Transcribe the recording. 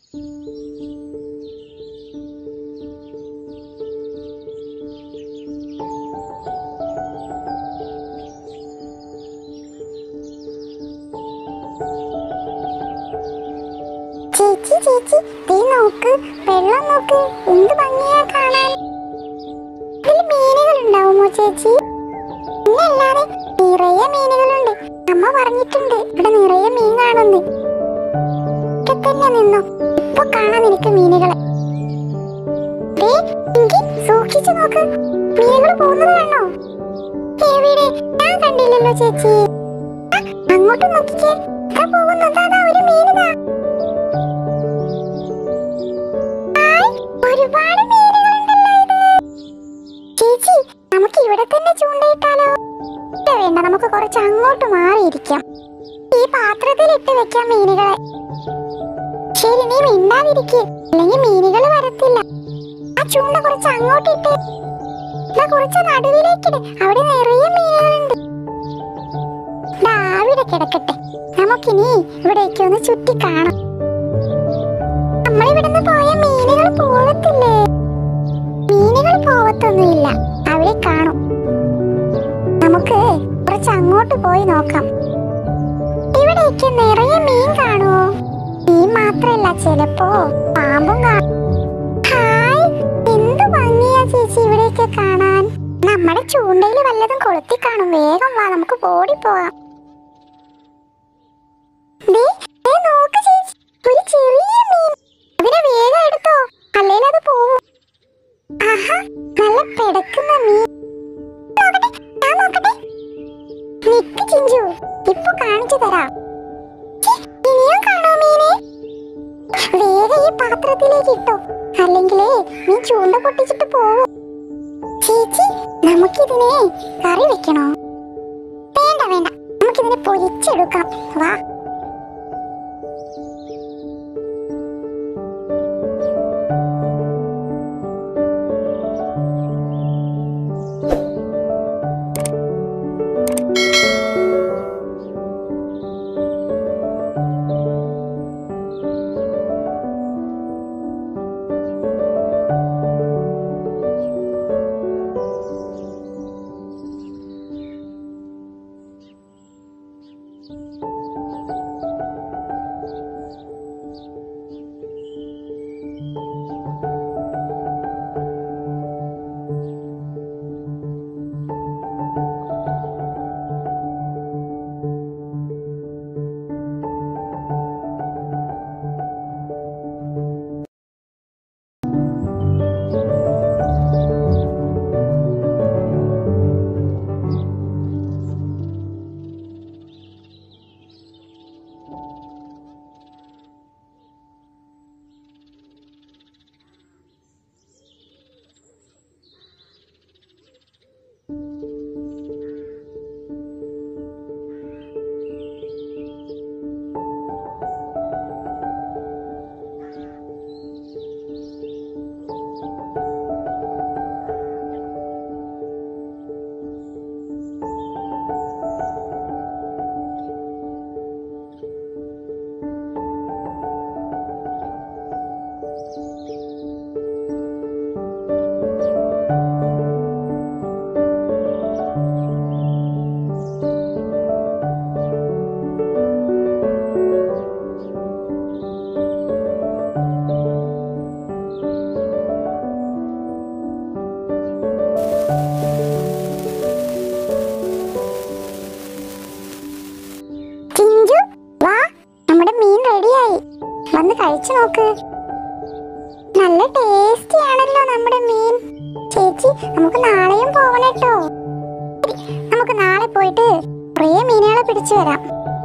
ചേച്ചി ചേച്ചി ദേ നോക്ക് വെള്ളം നോക്ക് എന്ത് ഭംഗിയാ കാണാൻ ഇതിൽ മീനുകൾ ഉണ്ടാവുമോ ചേച്ചി പിന്നല്ലാതെ നിറയെ മീനുകളുണ്ട് അമ്മ പറഞ്ഞിട്ടുണ്ട് ഇവിടെ നിറയെ മീൻ കാണുന്നു ഒക്കെ തന്നെ നിന്നോ ഇപ്പൊ കാണാൻ നിനക്ക് മീനുകളെ ദേ, എങ്കി സൂക്ഷിച്ചു നോക്ക് മീനുകൾ പോകുന്നത് കാണോ എവിടെ ഞാൻ കണ്ടില്ലല്ലോ ചേച്ചി ആ, അങ്ങോട്ട് നോക്കിക്കേ ദാ പോകുന്നു ദാ, ദാ ഒരു മീനിതാ ഹായ്, ഒരുപാട് മീനുകളുണ്ടല്ലോ ഇത് ചേച്ചി നമുക്ക് ഇവിടെ തന്നെ ചൂണ്ടയിട്ടാലോ ഇല്ല, വേണ്ട നമുക്ക് കുറച്ച് അങ്ങോട്ട് മാറിയിരിക്കാം ഈ പാത്രത്തിൽ ഇട്ട് വെക്കാം മീനുകളെ ശരി നീ മിണ്ടാതിരിക്കുക അല്ലെങ്കിൽ മീനുകൾ വരത്തില്ല ആ ചൂണ്ട കുറച്ച് അങ്ങോട്ട് ഇട്ട് ദാ കുറച്ച് നടുവിലേക്കിട് അവിടെ നിറയെ മീനുകളുണ്ട് ദാ അവിടെ കിടക്കട്ടെ നമുക്കിനി ഇവിടേക്ക് ഒന്ന് ചുറ്റി കാണാം നമ്മൾ ഇവിടുന്ന് പോയ മീനുകൾ പോവത്തില്ലേ മീനുകൾ പോവത്തൊന്നുമില്ല അവിടെ കാണും നമുക്ക് കുറച്ച് അങ്ങോട്ട് പോയി നോക്കാം ഇവിടേക്ക് നിറയെ മീൻ കാണുമോ മീൻ മാത്രല്ല ചിലപ്പോ പാമ്പും കാണും ഹായ് എന്ത് ഭംഗിയാ ചേച്ചി ഇവിടേക്ക് കാണാൻ നമ്മുടെ ചൂണ്ടയിൽ വല്ലതും കൊളുത്തി കാണും വേഗം വാ നമുക്ക് ഓടിപ്പോവാം ദേ, ദേ നോക്ക് ചേച്ചി ഒരു ചെറിയ മീൻ അതിനെ വേഗം എടുത്തോ അല്ലെങ്കിൽ അത് പോവും ആഹാ നല്ല പിടക്കുന്ന മീൻ നോക്കട്ടെ ഞാൻ നോക്കട്ടെ നിക്ക് ചിഞ്ചു ഇപ്പൊ കാണിച്ചു തരാം ഛെ, ഇനിയും കാണോ മീനെ വേഗം ഈ പാത്രത്തിലേക്ക് ഇട്ടോ അല്ലെങ്കിലേ നീ ചൂണ്ട പൊട്ടിച്ചിട്ട് പോവും ചേച്ചി നമുക്കിതിനെ കറി വെക്കണോ വേണ്ട വേണ്ട നമുക്കിതിനെ പൊരിച്ചെടുക്കാം വാ ചിഞ്ചു വാ നമ്മുടെ മീൻ റെഡിയായി വന്ന് കഴിച്ചു നോക്ക് നല്ല ടേസ്റ്റി ആണല്ലോ നമ്മുടെ മീൻ ചേച്ചി നമുക്ക് നാളെയും പോകണം കേട്ടോ നമുക്ക് നാളെ പോയിട്ട് കുറേ മീനുകളെ പിടിച്ചു വരാം